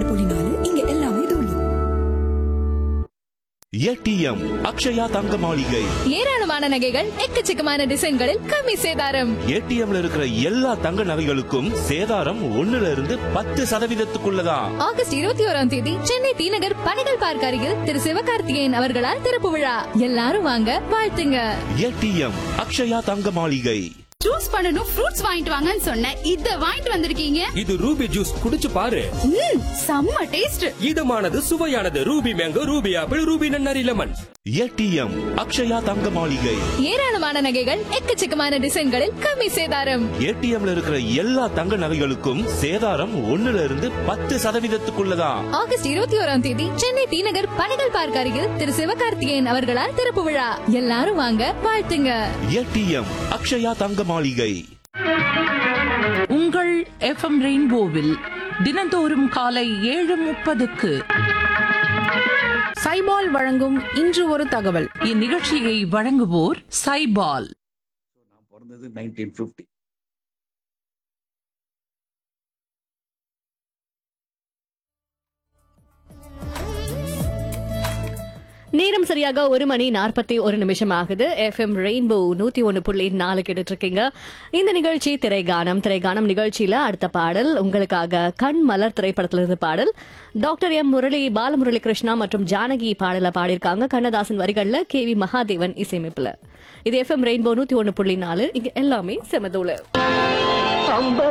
ரெண்டு புள்ளி நாலு இங்க எல்லாமே தூளி ஏடிஎம் அக்ஷயா தங்க மாளிகை ஏராளமான நகைகள் எக்கச்சக்கமான டிசைன்களில் கம்மி சேதாரம் ஏடிஎம்ல இருக்கிற எல்லா தங்க நகைகளுக்கும் சேதாரம் ஒண்ணுல இருந்து பத்து சதவீதத்துக்குள்ளதான் ஆகஸ்ட் இருபத்தி ஓராம் தேதி சென்னை தி நகர் பனைகள் பார்க் அருகில் திரு சிவகார்த்திகேயன் அவர்களால் திறப்பு விழா எல்லாரும் வாங்க வாழ்த்துங்க ஏடிஎம் அக்ஷயா தங்க மாளிகை ஜூஸ் பண்ணனும் ஃப்ரூட்ஸ் வாங்கிட்டு வாங்கன்னு சொன்னேன் இத வாங்கிட்டு வந்திருக்கீங்க இது ரூபி ஜூஸ் குடிச்சு பாரு ம் செம்ம டேஸ்ட் இதமானது சுவையானது Ruby mango Ruby apple Ruby நன்னாரி லெமன் ஏடிஎம் அக்ஷயா தங்க மாளிகை ஏராளமான நகைகள் எக்கச்சக்கமான டிசைன்களில் கம்மி சேதாரம் ஏடிஎம்ல இருக்கிற எல்லா தங்க நகைகளுக்கும் சேதாரம் ஒண்ணுல இருந்து பத்து சதவீதத்துக்குள்ளதான் ஆகஸ்ட் இருபத்தி ஓராம் தேதி சென்னை தி நகர் பனைகள் பார்க் அருகில் திரு சிவகார்த்திகேயன் அவர்களால் திறப்பு விழா எல்லாரும் வாங்க வாழ்த்துங்க ஏடிஎம் அக்ஷயா தங்க மாளிகை உங்கள் எஃப்எம் ரெயின்போவில் தினந்தோறும் காலை ஏழு முப்பதுக்கு சைபால் வழங்கும் இன்று ஒரு தகவல் இந்நிகழ்ச்சியை வழங்குவோர் சைபால் நான் பிறந்தது நைன்டீன் ஃபிஃப்டி நேரம் சரியாக ஒரு மணி நாற்பத்தி ஒரு நிமிஷம் ஆகுது எஃப்எம் ரெயின்போ நூத்தி ஒன்னு புள்ளி நாலு கேட்டுட்டு இருக்கீங்க இந்த நிகழ்ச்சி திரைகானம் திரைகானம் நிகழ்ச்சியில அடுத்த பாடல் உங்களுக்காக கண் மலர் திரைப்படத்துல இருந்து பாடல் டாக்டர் எம் முரளி பாலமுரளி கிருஷ்ணா மற்றும் ஜானகி பாடல பாடியிருக்காங்க கண்ணதாசன் வரிகள்ல கே வி மகாதேவன் இசையமைப்புல இது எஃப்எம் ரெயின்போ நூத்தி ஒன்னு புள்ளி நாலு இங்க எல்லாமே செமதூளு